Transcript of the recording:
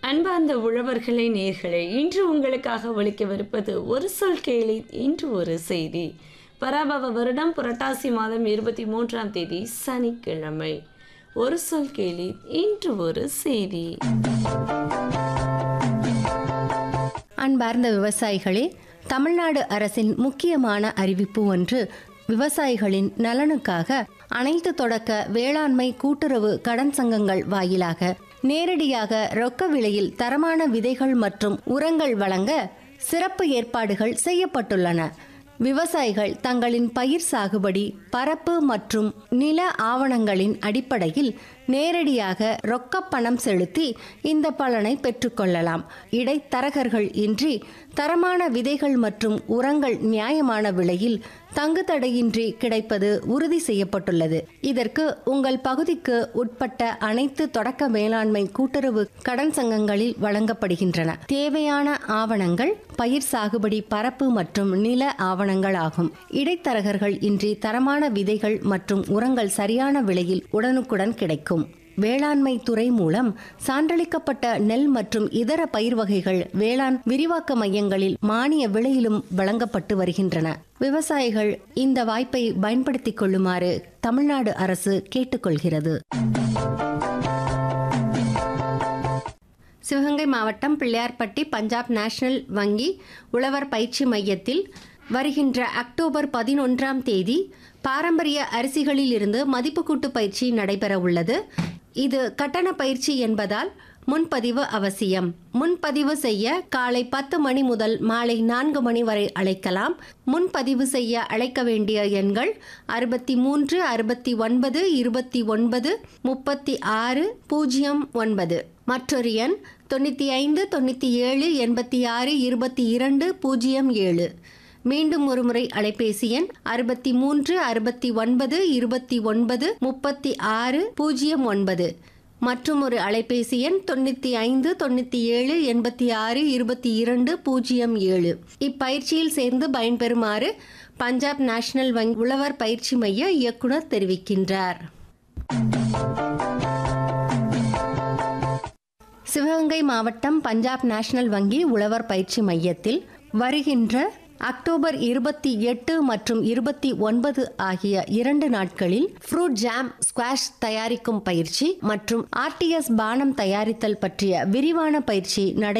அன்பார்ந்த உழவர்களே நேர்களே இன்று உங்களுக்காக ஒலிக்கவிருப்பது ஒரு சொல் கேளி இன்று ஒரு செய்தி பராபவ வருடம் புரட்டாசி மாதம் இருபத்தி மூன்றாம் தேதி சனிக்கிழமை ஒரு சொல் கேளி இன்று ஒரு செய்தி அன்பார்ந்த விவசாயிகளே தமிழ்நாடு அரசின் முக்கியமான அறிவிப்பு ஒன்று விவசாயிகளின் நலனுக்காக அனைத்து தொடக்க வேளாண்மை கூட்டுறவு கடன் சங்கங்கள் வாயிலாக நேரடியாக ரொக்க விலையில் தரமான விதைகள் மற்றும் உரங்கள் வழங்க சிறப்பு ஏற்பாடுகள் செய்யப்பட்டுள்ளன விவசாயிகள் தங்களின் பயிர் சாகுபடி பரப்பு மற்றும் நில ஆவணங்களின் அடிப்படையில் நேரடியாக ரொக்க பணம் செலுத்தி இந்த பலனை பெற்றுக்கொள்ளலாம் இடைத்தரகர்கள் இன்றி தரமான விதைகள் மற்றும் உரங்கள் நியாயமான விலையில் தங்குதடையின்றி கிடைப்பது உறுதி செய்யப்பட்டுள்ளது இதற்கு உங்கள் பகுதிக்கு உட்பட்ட அனைத்து தொடக்க மேலாண்மை கூட்டுறவு கடன் சங்கங்களில் வழங்கப்படுகின்றன தேவையான ஆவணங்கள் பயிர் சாகுபடி பரப்பு மற்றும் நில ஆவணங்கள் ஆகும் இடைத்தரகர்கள் இன்றி தரமான விதைகள் மற்றும் உரங்கள் சரியான விலையில் உடனுக்குடன் கிடைக்கும் வேளாண்மை துறை மூலம் சான்றளிக்கப்பட்ட நெல் மற்றும் இதர பயிர் வகைகள் வேளாண் விரிவாக்க மையங்களில் மானிய விலையிலும் வழங்கப்பட்டு வருகின்றன விவசாயிகள் இந்த வாய்ப்பை பயன்படுத்திக் கொள்ளுமாறு தமிழ்நாடு அரசு கேட்டுக்கொள்கிறது சிவகங்கை மாவட்டம் பிள்ளையார்பட்டி பஞ்சாப் நேஷனல் வங்கி உழவர் பயிற்சி மையத்தில் வருகின்ற அக்டோபர் பதினொன்றாம் தேதி பாரம்பரிய அரிசிகளில் இருந்து மதிப்பு கூட்டு பயிற்சி நடைபெற உள்ளது இது கட்டண பயிற்சி என்பதால் முன்பதிவு அவசியம் முன்பதிவு செய்ய காலை பத்து மணி முதல் மாலை நான்கு மணி வரை அழைக்கலாம் முன்பதிவு செய்ய அழைக்க வேண்டிய எண்கள் அறுபத்தி மூன்று அறுபத்தி ஒன்பது இருபத்தி ஒன்பது முப்பத்தி ஆறு பூஜ்ஜியம் ஒன்பது மற்றொரு எண் தொண்ணூற்றி ஐந்து தொண்ணூற்றி ஏழு எண்பத்தி ஆறு இருபத்தி இரண்டு பூஜ்ஜியம் ஏழு மீண்டும் ஒருமுறை அலைபேசி எண் அறுபத்தி மூன்று அறுபத்தி ஒன்பது இருபத்தி ஒன்பது முப்பத்தி ஆறு பூஜ்ஜியம் ஒன்பது மற்றும் ஒரு அலைபேசி எண் தொண்ணூற்றி ஐந்து தொண்ணூற்றி ஏழு எண்பத்தி ஆறு இருபத்தி இரண்டு பூஜ்ஜியம் ஏழு இப்பயிற்சியில் சேர்ந்து பயன்பெறுமாறு பஞ்சாப் நேஷனல் வங்கி உழவர் பயிற்சி மைய இயக்குனர் தெரிவிக்கின்றார் சிவகங்கை மாவட்டம் பஞ்சாப் நேஷனல் வங்கி உழவர் பயிற்சி மையத்தில் வருகின்ற அக்டோபர் இருபத்தி எட்டு மற்றும் இருபத்தி ஒன்பது ஆகிய இரண்டு நாட்களில் ஃப்ரூட் ஜாம் ஸ்குவாஷ் தயாரிக்கும் பயிற்சி மற்றும் ஆர்டிஎஸ் பானம் தயாரித்தல் பற்றிய விரிவான பயிற்சி நடை